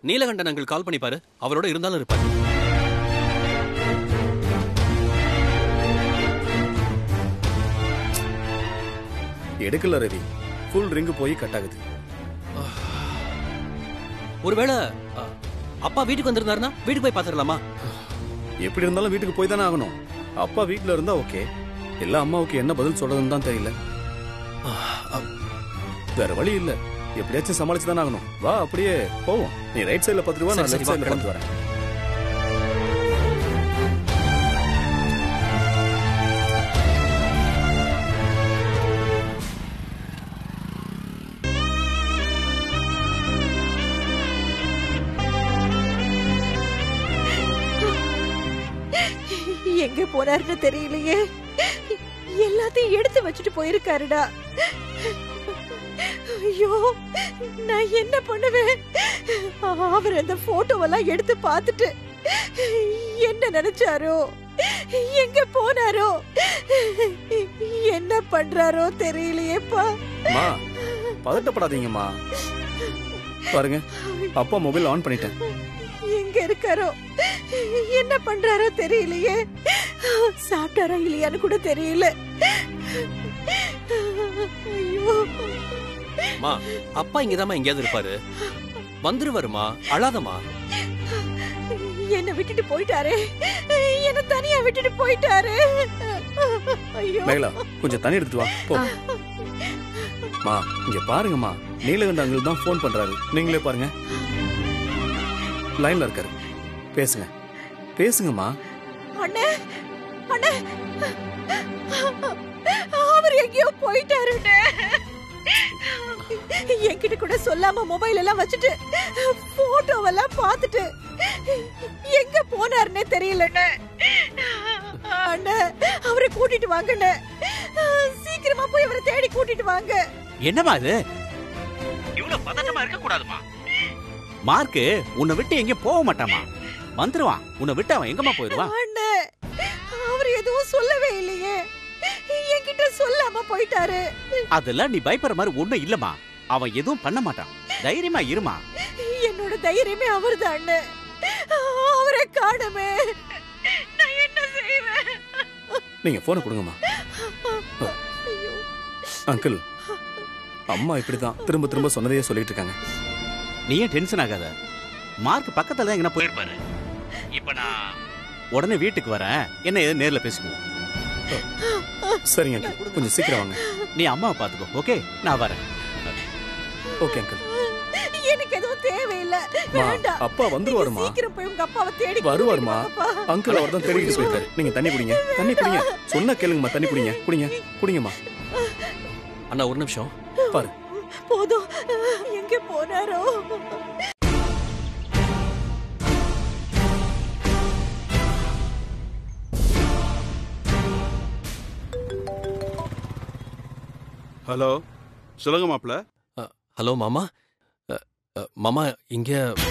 Neelakandan uncle கால் பண்ணி பாரு அவரோட இருந்தாலும் இருப்பாரு எடுக்கல ரவி ஃபுல் ரிங்கு போய் கட் ஆகுது ஒருவேளை அ, அப்பா வீட்டுக்கு வந்திருந்தாருன்னா வீட்டுக்கு போய் பாத்துடலாமா எப்படி இருந்தாலும் வீட்டுக்கு போய் தானே ஆகணும் அப்பா வீட்ல இருந்தா ஓகே எல்லா அம்மாவுக்கு என்ன பதில் சொல்றதுன்னு தான் தெரியல வேற வழி இல்ல எப்படியாச்சும் சமாளிச்சு தானே ஆகணும் வா அப்படியே போவோம் நீ ரைட் சைடுல பத்து ரூபா நான் சரி, லெஃப்ட் சரி, வா, சைடுல கிளம்பு. பத்து வரேன் எங்க போனாருன்னு தெரியலையே எல்லாத்தையும் எடுத்து வச்சுட்டு போயிருக்காருடா ஐயோ நான் என்ன பண்ணுவேன் அவர் அந்த போட்டோவெல்லாம் எடுத்து பார்த்துட்டு என்ன நினைச்சாரோ எங்க போனாரோ என்ன பண்றாரோ தெரியலையேப்பா அம்மா பதட்டப்படாதீங்கம்மா பாருங்க அப்பா மொபைல் ஆன் பண்ணிட்டேன் எங்க இருக்காரோ என்ன பண்றாரோ தெரியலையே சாப்பிட்டாரா இல்லையான்னு கூட தெரியல ஐயோ மா அப்பா இங்கதாம்மா எங்கேயாவது இருப்பாரு வந்துருவாருமா அழாதம்மா என்ன விட்டுட்டு போயிட்டாரே என்ன தனியா விட்டுட்டு போயிட்டாரு ஐயோ மேகலா கொஞ்சம் தண்ணி எடுத்துட்டு வா போ மா இங்க பாருங்கம்மா நீலகண்ட அங்கிள் தான் ஃபோன் பண்றாரு நீங்களே பாருங்க லைன்ல இருக்காரு பேசுங்க பேசுங்கம்மா அண்ணே அண்ணே அவர் எங்கேயோ போயிட்டாருண்ணே என்கிட்ட கூட சொல்லாம மொபைல் எல்லாம் வச்சுட்டு போட்டோவெல்லாம் பார்த்துட்டு எங்க போனாருன்னே தெரியலண்ணே அண்ணே அவரை கூட்டிட்டு வாங்கண்ணே சீக்கிரமா போய் அவரை தேடி கூட்டிட்டு வாங்க என்னம்மா இது இவ்வளவு பதட்டமா இருக்க கூடாதுமா மார்க்கு உன்னை விட்டு எங்கேயும் போக மாட்டாமா வந்துருவான் உன்னை விட்டு அவன் எங்கம்மா போயிடுவான் அண்ணே அவர் எதுவும் சொல்லவே இல்லையே என்கிட்ட சொல்லாம போயிட்டாரு அதெல்லாம் நீ பயப்படுற மாதிரி ஒண்ணும் இல்லம்மா அவன் எதுவும் பண்ண மாட்டான் தைரியமா இருமா என்னோட தைரியமே அவர்தான் அண்ணே அவரை காணுமே நான் என்ன செய்வேன் நீங்க போனை கொடுங்கம்மா ஐயோ அங்கிள் அம்மா இப்படிதான் திரும்ப திரும்ப சொன்னதையே சொல்லிட்டு இருக்காங்க நீ ஏன் டென்ஷன் ஆகாத மார்க் பக்கத்துல தான் எங்கனா போயிருப்பாரு இப்ப நான் உடனே வீட்டுக்கு வரேன் என்ன ஏது நேர்ல பேசுவோம் சரிங்க அங்கிள் கொஞ்சம் சீக்கிரம் வாங்க நீ அம்மாவை பாத்துக்கோ ஓகே நான் வரேன் ஓகே அங்கிள் எனக்கு எதுவும் தேவையில்லை மா, வேண்டாம் அப்பா வந்துருவாருமா. நீங்க சீக்கிரம் போய் உங்க அப்பாவை தேடி வருவாருமா. கூட்டிட்டு வாங்கப்பா. அங்கிள் அவர் தான் தேடிட்டு போயிருக்காரு நீங்க தண்ணி குடிங்க தண்ணி குடிங்க சொன்னா கேளுங்கம்மா தண்ணி குடிங்க குடிங்க குடிங்கம்மா அண்ணா ஒரு நிமிஷம் பாரு போதும் எங்க போனாரோ ஹலோ சொல்லுங்க மாப்ள ஹலோ மாமா அ, அ, மாமா இங்க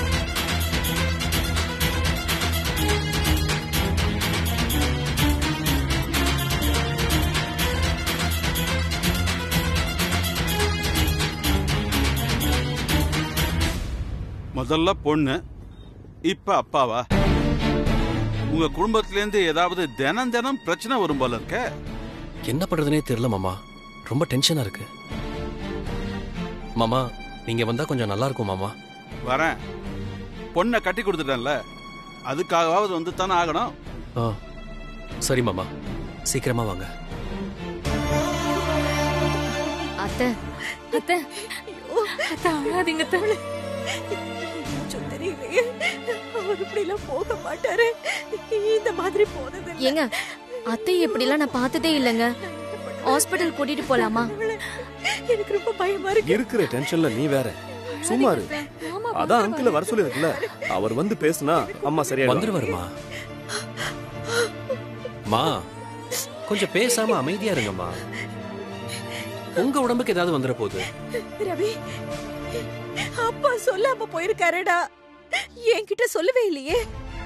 முதல்ல பொண்ணு இப்ப அப்பாவா உங்க குடும்பத்துல இருந்து ஏதாவது தினம் தினம் பிரச்சனை வரும் போல இருக்க என்ன பண்றதுனே தெரியல மாமா ரொம்ப டென்ஷனா இருக்கு மாமா நீங்க வந்தா கொஞ்சம் நல்லா இருக்கும் மாமா வரேன் பொண்ணை கட்டி கொடுத்துட்டேன்ல அதுக்காகவாவது வந்து தானே ஆகணும் ஆ சரி மாமா சீக்கிரமா வாங்க அத்தை அத்தை அத்தை அழாதீங்க அத்தை. கொஞ்சம் தெரியலையே அவர் இப்படி எல்லாம் போக மாட்டாரு இந்த மாதிரி போனது இல்ல. ஏங்க அத்தை இப்படிலாம் நான் பார்த்ததே இல்லைங்க ஹாஸ்பிட்டல் கூட்டிட்டு போலாமா எனக்கு ரொம்ப பயமா இருக்கு இருக்கிற டென்ஷன்ல நீ வேற சும்மா இரு மாமா அதான் அங்கிள் வர சொல்லி இருக்குல்ல அவர் வந்து பேசுனா அம்மா சரியா வந்துருவாருமா மா கொஞ்சம் பேசாம அமைதியா இருங்கம்மா உங்க உடம்புக்கு ஏதாவது வந்துட போகுது ரவி அப்பா சொல்லாம போயிருக்காருடா என்கிட்ட சொல்லவே இல்லையே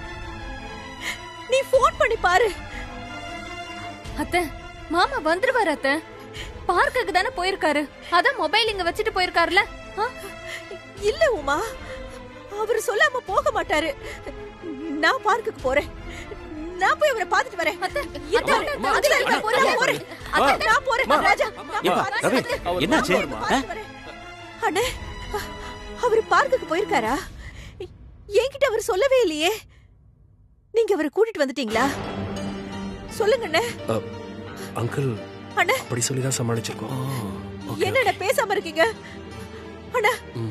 நீ ஃபோன் பண்ணி பாரு அத்தை மாமா வந்துருவாரு அத்தை பார்க்குக்கு தானே போயிருக்காரு அதான் மொபைல் இங்க வச்சுட்டு போயிருக்காருல ஆ? இல்ல உமா அவர் சொல்லாம போக மாட்டாரு நான் பார்க்குக்கு போறேன் நான் போய் அவரை பார்த்துட்டு வரேன் இருப்பாரு. அம்மா, அதுல இருப்பாரு. போறீங்க? நான் போறேன். அம்மா, நான் போறேன் அம்மா, ராஜா நான் ஏப்பா, பார்த்துட்டு ரவி, வரேன். அவர் என்னாச்சு? நான் போய் பார்த்துட்டு வரேன். அண்ணே அவர் பார்க்குக்கு போயிருக்காரா என்கிட்ட அவர் சொல்லவே இல்லையே நீங்க அவரை கூட்டிட்டு வந்துட்டீங்களா சொல்லுங்க அண்ணே அங்கிள் அண்ணா. அப்படி சொல்லி தான் சமாளிச்சிருக்கோம் என்னடா பேசாம இருக்கீங்க அண்ணா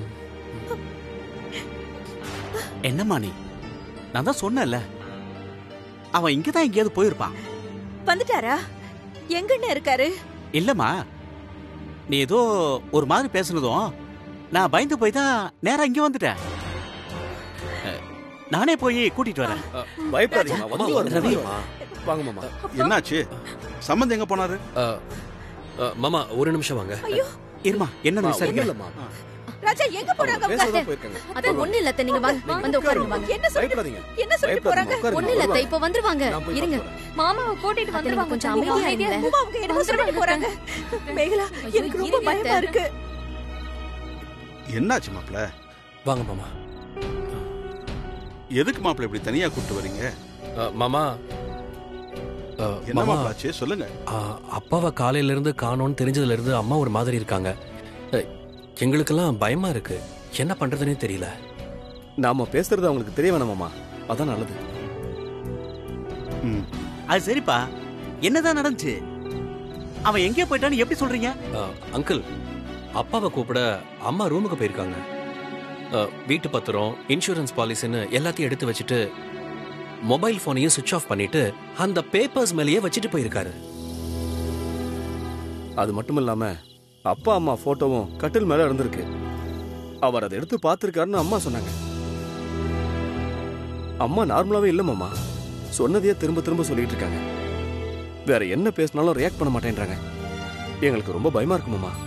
என்னம்மா நீ நான் தான் சொன்னேன்ல அவன் இங்கதான் எங்கேயாவது போயிருப்பான் வந்துட்டாரா எங்கண்ணே இருக்காரு இல்லம்மா நீ ஏதோ ஒரு மாதிரி பேசுனதும் நான் பயந்து போய் தான் நேரா இங்க வந்துட்டேன் அஹ், நானே போய் கூட்டிட்டு வரேன் பயப்படாதீங்கம்மா அம்மா, வந்து ரவி. ரவி வாங்க மாமா என்னாச்சு சம்பந்த் எங்க போனாரு மாமா ஒரு நிமிஷம் வாங்க இருமா என்ன ஒண்ணும் விசாரிக்கிறேன் இல்லம்மா ராஜா எங்க போறாங்க அவங்க பேசதான் போயிருக்காங்க அத்தை ஒண்ணு இல்ல அத்தை, நீங்க வாங்க வந்து உட்காருங்க வாங்க என்ன சொல்லி பயப்படாதீங்க என்ன சொல்லிட்டு போறாங்க பயப்படாதீங்க ஒண்ணு இல்ல அத்தை, உட்காருங்க இப்ப வந்துருவாங்க நான் போய் இருங்க பார்த்து மாமாவை கூட்டிட்டு அத்தை, நீங்க வந்துருவாங்க கொஞ்சம் தம்பி. அமைதியா அமைதியா இருங்க. உமா அவங்க என்ன சொல்லிட்டு போறாங்க மேகலா ஐயோ, எனக்கு ரொம்ப இருங்க பயமா அத்தை. இருக்கு என்னாச்சு மாப்பிள வாங்க மாமா எதுக்கு மாப்பிள இப்படி தனியா கூப்பிட்டு வரீங்க அ, மாமா அ, என்ன மாமா மாப்பிளாச்சு சொல்லுங்க அ, அப்பாவை காலையில இருந்து காணோன்னு தெரிஞ்சதுல இருந்து அம்மா ஒரு மாதிரி இருக்காங்க அ, எங்களுக்கெல்லாம் பயமா இருக்கு என்ன பண்றதுனே தெரியல நாம பேசுறது அவங்களுக்கு தெரிய வேணாமாமா அதான் நல்லது ம். அது சரிப்பா என்னதான் நடந்துச்சு அவன் எங்கே போயிட்டான்னு எப்படி சொல்றீங்க அ, அங்கிள் அப்பாவை கூப்பிட அம்மா ரூமுக்கு போயிருக்காங்க அ, வீட்டு பத்திரம் இன்சூரன்ஸ் பாலிசின்னு எல்லாத்தையும் எடுத்து வச்சுட்டு மொபைல் போனையும் சுவிட்ச் ஆஃப் பண்ணிட்டு அந்த பேப்பர்ஸ் மேலேயே வச்சுட்டு போயிருக்காரு அது மட்டும் இல்லாம அப்பா அம்மா போட்டோவும் கட்டில் மேல இருந்திருக்கு அவர் அதை எடுத்து பார்த்திருக்காருன்னு அம்மா சொன்னாங்க அம்மா நார்மலாவே இல்ல மாமா சொன்னதையே திரும்ப திரும்ப சொல்லிட்டு இருக்காங்க வேற என்ன பேசினாலும் ரியாக்ட் பண்ண மாட்டேன்றாங்க எங்களுக்கு ரொம்ப பயமா இருக்கு மாமா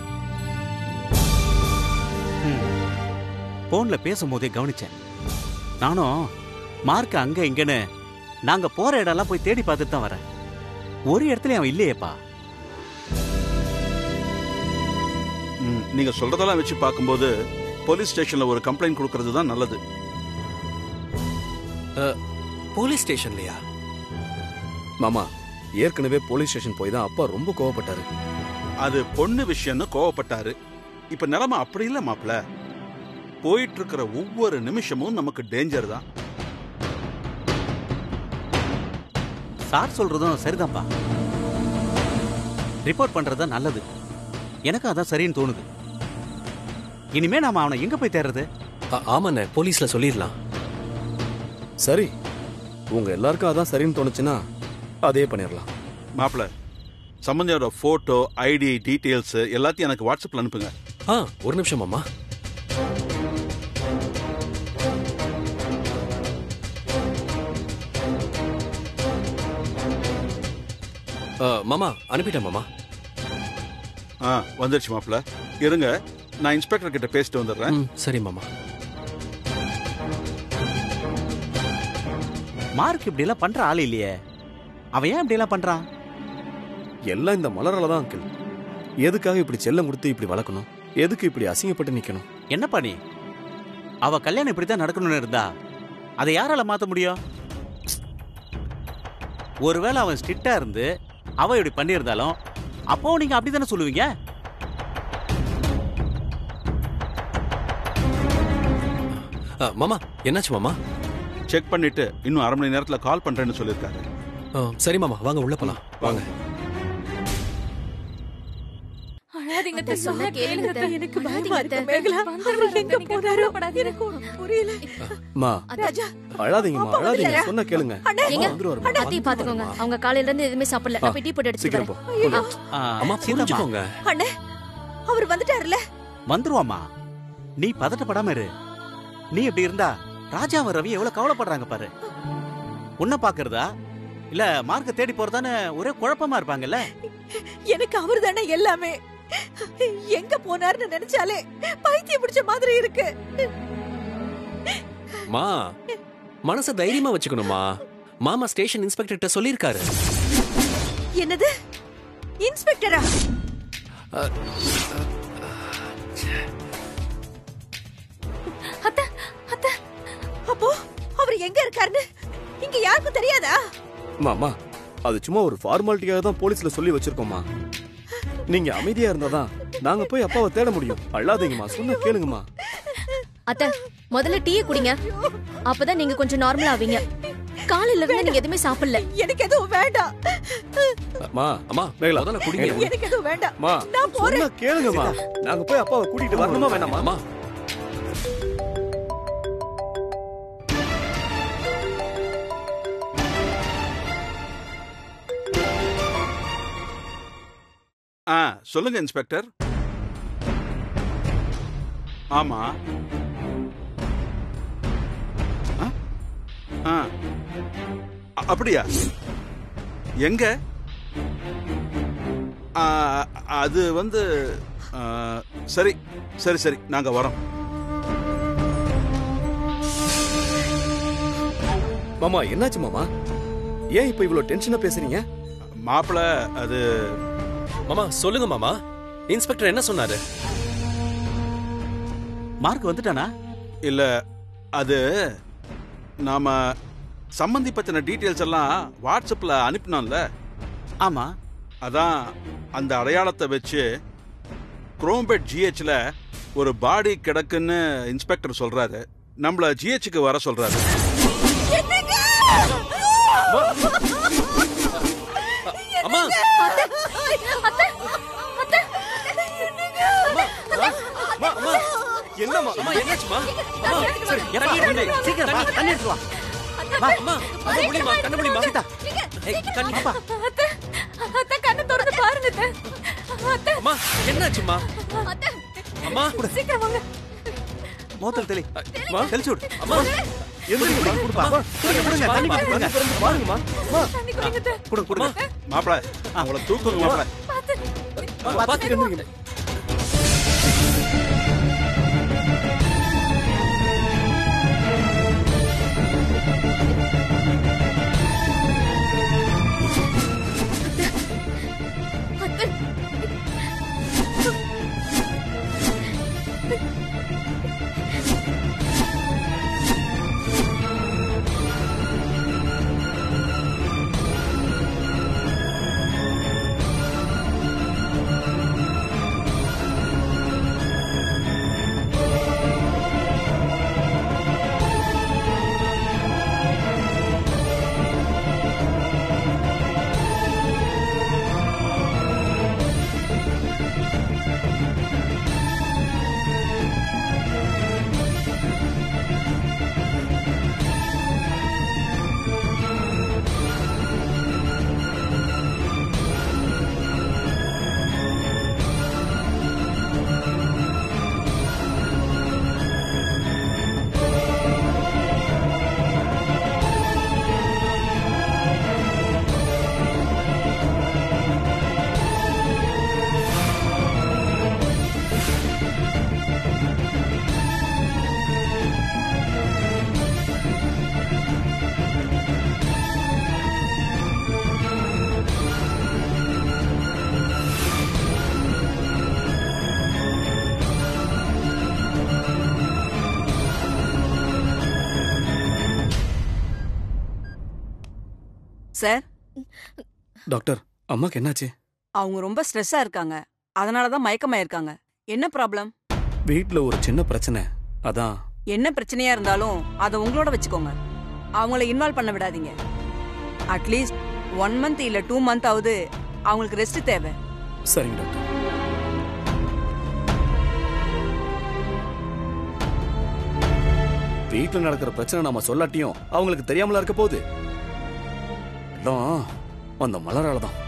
போன்ல பேசும்போதே கவனிச்சேன் நானும் மார்க் அங்க இங்கன்னு நாங்க போற இடம்லாம் போய் தேடி பார்த்துட்டு தான் வரேன் ஒரு இடத்துல அவன் இல்லையேப்பா ம், நீங்க சொல்றதெல்லாம் வச்சு பார்க்கும்போது போலீஸ் ஸ்டேஷன்ல ஒரு கம்ப்ளைண்ட் கொடுக்கறது தான் நல்லது போலீஸ் ஸ்டேஷன்லயா மாமா ஏற்கனவே போலீஸ் ஸ்டேஷன் போய் தான் அப்பா ரொம்ப கோவப்பட்டாரு அது பொண்ணு விஷயம்னு கோவப்பட்டாரு இப்ப நிலைமை அப்படி இல்ல மாப்பிள போயிட்டு இருக்கிற ஒவ்வொரு நிமிஷமும் நமக்கு டேஞ்சர் தான் சார் சொல்றதும் சரிதான்ப்பா ரிப்போர்ட் பண்றது தான் நல்லது எனக்கு அதான் சரின்னு தோணுது இனிமே நாம அவனை எங்க போய் தேடுறது அ- ஆமாண்ணே போலீஸ்ல சொல்லிடலாம் சரி உங்க எல்லாருக்கும் அதான் சரின்னு தோணுச்சுன்னா அதே பண்ணிடலாம் மாப்பிள சம்பந்தியோட போட்டோ ஐடி டீடைல்ஸ் எல்லாத்தையும் எனக்கு வாட்ஸ்அப்ல அனுப்புங்க ஆ ஒரு நிமிஷம் மாமா அ, மாமா அனுப்பிட்டேன் மாமா ஆ வந்துருச்சு மாப்பிள இருங்க நான் இன்ஸ்பெக்டர் கிட்ட பேசிட்டு வந்துடுறேன் ம் சரி மாமா மார்க் இப்படி எல்லாம் பண்ற ஆள் இல்லையே அவன் ஏன் இப்படி எல்லாம் பண்றான் எல்லாம் இந்த மலரால தான் அங்கிள் எதுக்காக இப்படி செல்லம் கொடுத்து இப்படி வளர்க்கணும் எதுக்கு இப்படி அசிங்கப்பட்டு நிக்கணும் என்னப்பா நீ அவ கல்யாணம் இப்படித்தான் நடக்கணும்னு இருந்தா அதை யாரால மாத்த முடியும் ஒருவேளை அவன் ஸ்ட்ரிக்டா இருந்து அவ இப்படி பண்ணியிருந்தாலும் அப்போ நீங்க அப்படித்தானே சொல்லுவீங்க அ, மாமா என்னாச்சு மாமா செக் பண்ணிட்டு இன்னும் அரை மணி நேரத்துல கால் பண்றேன்னு சொல்லியிருக்காரு அ, சரி மாமா வாங்க உள்ள போலாம் வாங்க அழாதீங்க அத்தை, அத்தை, சொன்னா சொன்னா கேளுங்க கேளுங்க அத்தை. அத்தை. எனக்கு பயமா அழாதீங்க இருக்கு அத்தை. மேகலா வந்துருவாரு அவர் எங்க அத்தை, நீங்க போனாரோ கவலைப்படாதீங்க. எனக்கு ஒண்ணும் புரியல மா ராஜா அழாதீங்கம்மா அப்பா அழாதீங்க வந்துட்டாரா? சொன்னா கேளுங்க அண்ணே, ஏங்க, அப்பா வந்துருவாருமா. அத்தையை பாத்துக்கோங்க அவங்க காலையில இருந்து எதுவுமே சாப்பிடல நான் போய் டீ போட்டு எடுத்துட்டு சீக்கிரம் வரேன் போ ஐயோ, ஆ, அம்மா சீதாம்மா, புரிஞ்சுக்கோங்க அண்ணே அவர் வந்துட்டாருல வந்துருவாம்மா நீ பதட்டப்படாம இரு நீ இப்படி இருந்தா ராஜாவும் ரவி எவ்வளவு கவலைப்படுறாங்க பாரு உன்னை பாக்குறதா இல்ல மார்க்க தேடி போறதான்னு ஒரே குழப்பமா இருப்பாங்கல்ல எனக்கு அவர் தானே எல்லாமே எங்க போனாருன்னு நினைச்சாலே பைத்தியம் பிடிச்ச மாதிரி இருக்கு மா மனச தைரியமா வச்சுக்கணுமா மாமா ஸ்டேஷன் இன்ஸ்பெக்டர்கிட்ட சொல்லியிருக்காரு என்னது இன்ஸ்பெக்டரா அத்தை, அத்தை, அவர் எங்க இருக்காருன்னு இங்க யாருக்கும் தெரியாதா மாமா அது சும்மா ஒரு ஃபார்மாலிட்டியாக தான் போலீஸ்ல சொல்லி வச்சிருக்கோம்மா நீங்க அமைதியா இருந்தாதான் நாங்க போய் அப்பாவை தேட முடியும் அழாதீங்கம்மா சொன்னா கேளுங்கம்மா அத்தை முதல்ல டீயை குடிங்க அப்பதான் நீங்க கொஞ்சம் நார்மல் ஆவீங்க காலையில இருந்து நீங்க எதுவுமே சாப்பிடல எனக்கு எதுவும் வேண்டாம் அம்மா அம்மா மேகலா முதல்ல குடிங்க எனக்கு எதுவும் வேண்டாம் அம்மா நான் போறேன் சொன்னா கேளுங்கம்மா நாங்க போய் அப்பாவை கூட்டிட்டு வரணுமா வேணாமா அம்மா ஆ சொல்லுங்க இன்ஸ்பெக்டர் ஆமா ஆ? ஆ. அ- அப்படியா எங்க ஆ, அது வந்து ஆ, சரி சரி சரி நாங்க வரோம் மாமா என்னாச்சு மாமா ஏன் இப்ப இவ்வளவு டென்ஷனா பேசுறீங்க மாப்பிள அது மாமா சொல்லுங்க மாமா இன்ஸ்பெக்டர் என்ன சொன்னாரு மார்க் வந்துட்டானா இல்ல அது நாம சம்பந்தி பத்தின டீட்டெயில்ஸ் எல்லாம் வாட்ஸ்அப்ல அனுப்பினோம்ல ஆமா அதான் அந்த அடையாளத்தை வச்சு குரோம்பெட் ஜிஹெச்ல ஒரு பாடி கிடக்குன்னு இன்ஸ்பெக்டர் சொல்றாரு நம்மள ஜிஹெச்சுக்கு வர சொல்றாரு அம்மா என்னம்மா அம்மா என்னாச்சுமா அம்மா சரி எப்பா, சீக்கிரம் வா, தண்ணி எடுத்து வா அம்மா கண்ணு முடியுமா கண்ணு முடியுமா ஏய், கண்ணு அத்தை அத்தை கண்ணை திறந்து பாருங்க அத்தை. அத்தை அம்மா என்னாச்சுமா அத்தை அம்மா சீக்கிரம் வாங்க மோத்தல் தெளி அம்மா தெளிச்சு விடு அம்மா எந்திரிங்கம்மா, கொடுப்பா. கொடுங்க, கொடுங்க, தண்ணி பாருங்க, கொடுங்க. கண்ணு திறந்து பாருங்கம்மா அம்மா தண்ணி குடிங்க அத்தை. கொடுங்க, கொடுங்க. மாப்பிள அவங்கள தூக்குங்க மாப்பிள பாத்து எந்திரிங்க. அத்தை சார் டாக்டர் அம்மாக்கு என்னாச்சு அவங்க ரொம்ப ஸ்ட்ரெஸ்ஸா இருக்காங்க அதனால தான் மயக்கமாயிருக்காங்க என்ன ப்ராப்ளம் வீட்ல ஒரு சின்ன பிரச்சனை அதான் என்ன பிரச்சனையா இருந்தாலும் அதை உங்களோட வச்சுக்கோங்க அவங்கள இன்வால்வ் பண்ண விடாதீங்க அட்லீஸ்ட் ஒன் மந்த் இல்ல டூ மந்த் ஆகுது அவங்களுக்கு ரெஸ்ட் தேவை சரிங்க டாக்டர் வீட்ல நடக்கிற பிரச்சனை நாம சொல்லாட்டியும் அவங்களுக்கு தெரியாமலா இருக்க போகுது எல்லாம் அந்த மலரால தான்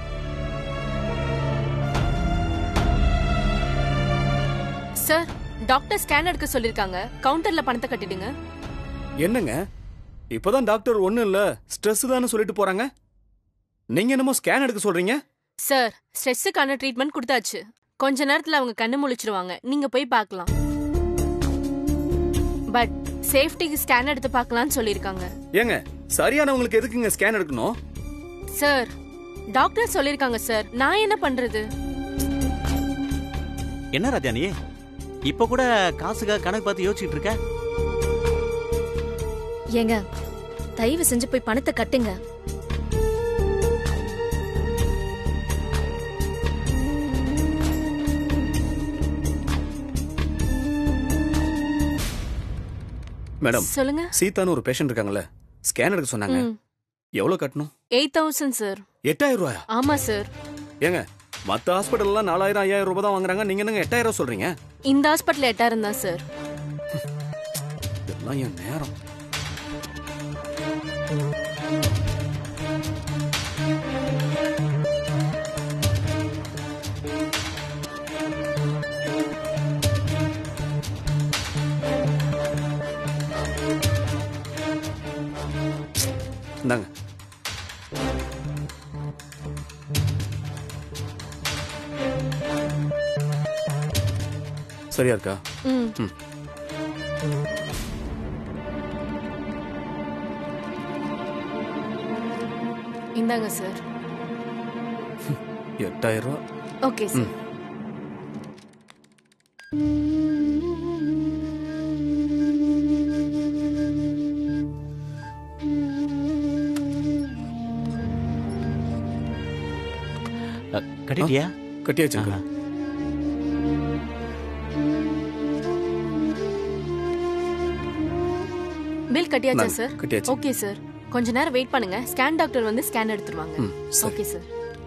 சார் டாக்டர் ஸ்கேன் எடுக்க சொல்லிருக்காங்க கவுண்டர்ல பணத்தை கட்டிடுங்க என்னங்க இப்பதான் டாக்டர் ஒண்ணும் இல்ல ஸ்ட்ரெஸ் தானே சொல்லிட்டு போறாங்க நீங்க என்னமோ ஸ்கேன் எடுக்க சொல்றீங்க சார் ஸ்ட்ரெஸ்ஸுக்கான ட்ரீட்மெண்ட் கொடுத்தாச்சு கொஞ்ச நேரத்துல அவங்க கண்ணு முழிச்சிருவாங்க நீங்க போய் பார்க்கலாம் பட் சேஃப்டிக்கு ஸ்கேன் எடுத்து பார்க்கலாம்னு சொல்லிருக்காங்க ஏங்க சரியானவங்களுக்கு எதுக்குங்க ஸ்கேன் எடுக்கணும் சார் டாக்டர் சொல்லிருக்காங்க சார் நான் என்ன பண்றது என்ன ராஜா நீ இப்ப கூட காசுக்காக கணக்கு பார்த்து யோசிச்சுட்டு இருக்க ஏங்க தயவு செஞ்சு போய் பணத்தை கட்டுங்க மேடம் சொல்லுங்க சீதான்னு ஒரு பேஷண்ட் இருக்காங்கல்ல ஸ்கேன் எடுக்க சொன்னாங்க எவ்வளவு கட்டணும் எயிட் தௌசண்ட் சார் எட்டாயிரம் ரூபாயா ஆமா சார் ஏங்க மத்த ஹாஸ்பிட்டல்லாம் நாலாயிரம் ஐயாயிரம் ரூபாய் தான் வாங்குறாங்க நீங்க என்னங்க எட்டாயிரம் ரூபாய் சொல்றீங்க இந்த ஹாஸ்பிட்டல் எட்டாயிரம் தான் சார் இதெல்லாம் என் நேரம் இந்தாங்க சரியா இருக்கா ம் ம். இந்தாங்க சார் எட்டாயிரம் ரூபாய் ஓகே சார் அ, கட்டிட்டியா கட்டியாச்சு uncle. ஆஹா. பில் கட்டியாச்சா இந்தாங்க, சார் கட்டியாச்சு ஓகே சார் கொஞ்ச நேரம் வெயிட் பண்ணுங்க ஸ்கேன் டாக்டர் வந்து ஸ்கேன் எடுத்துருவாங்க ம் சரி ஓகே சார்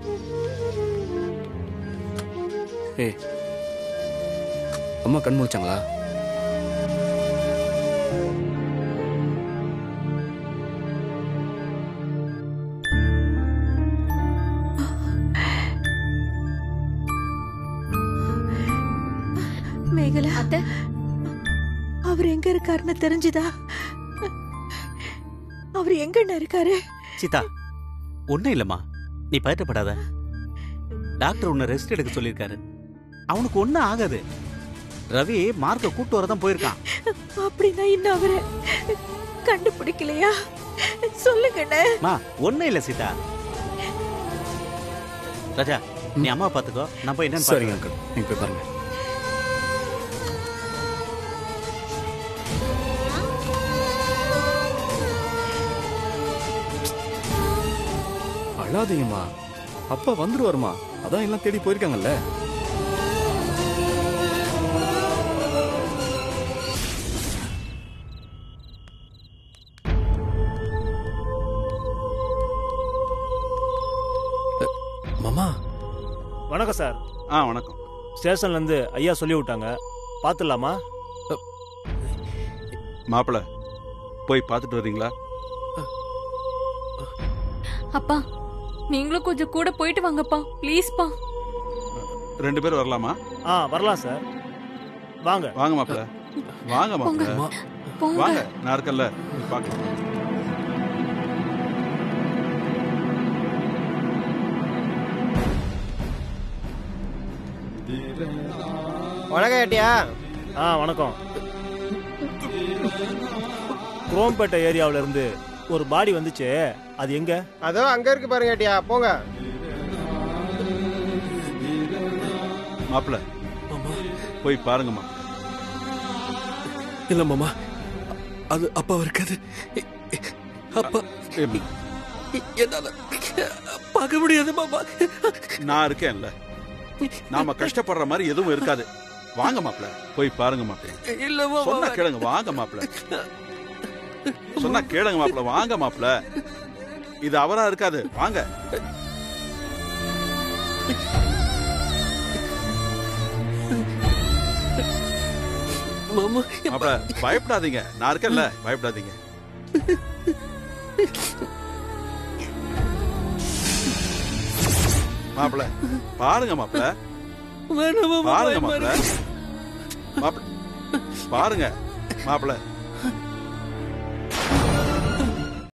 ஏய் அம்மா கண் முழிச்சாங்களா மேகலா அத்தை அவர் எங்க இருக்காருன்னு தெரிஞ்சுதா அவர் எங்கண்ணா இருக்காரு சீதா ஒண்ணும் இல்லம்மா நீ பதட்டப்படாத டாக்டர் உன்னை ரெஸ்ட் எடுக்க சொல்லியிருக்காரு அவனுக்கு ஒன்றும் ஆகாது ரவி மார்க்கை கூட்டு வரதான் போயிருக்கான் அப்படின்னா இன்னும் அவரை கண்டுபிடிக்கலையா சொல்லுங்கண்ணே மா ஒன்றும் இல்லை சீதா ராஜா நீ அம்மா பார்த்துக்கோ நான் போய் என்னன்னு சரிங்க பாருங்க அங்கிள் நீங்க போய் பாருங்க அழாதீங்கம்மா அப்பா வந்துருவாருமா அதான் எல்லாம் தேடி போயிருக்காங்கல்ல மாமா வணக்கம் சார் ஆ வணக்கம் ஸ்டேஷன்ல இருந்து ஐயா சொல்லி விட்டாங்க பாத்துடலாமா மாப்பிள போய் பார்த்துட்டு வர்றீங்களா அப்பா நீங்களும் கொஞ்சம் கூட போயிட்டு வாங்கப்பா ப்ளீஸ்ப்பா ரெண்டு பேரும் வரலாமா ஆ வரலாம் சார் வாங்க வாங்க மாப்பிள வாங்க மாப்பிள அம்மா, போங்க வாங்க நான் இருக்கேன்ல பார்க்கலாம் வணக்கம் ஏட்டியா ஆ வணக்கம் குரோம்பேட்டை ஏரியாவுல இருந்து ஒரு பாடி வந்துச்சு அது எங்க அதோ அங்க இருக்கு பாருங்க ஏட்டியா போங்க மாப்பிள மாமா போய் பாருங்கம்மா இல்ல மாமா அது அப்பா இருக்காது அப்பா ஏய், என்னால பார்க்க முடியாது மாமா நான் இருக்கேன்ல நாம கஷ்டப்படுற மாதிரி எதுவும் இருக்காது வாங்க மாப்பிள போய் பாருங்க மாப்பிள இல்ல மாமா சொன்னா கேளுங்க வாங்க மாப்பிள சொன்னா கேளுங்க மாப்பிள வாங்க மாப்பிள இது அவரா இருக்காது வாங்க மாமா மாப்பிள பயப்படாதீங்க நான் இருக்கேன்ல பயப்படாதீங்க மாப்பிள பாருங்க மாப்பிள வேணாம் மாமா பாருங்க பயமா மாப்பிள இருக்கு. மாப்பிள பாருங்க மாப்பிள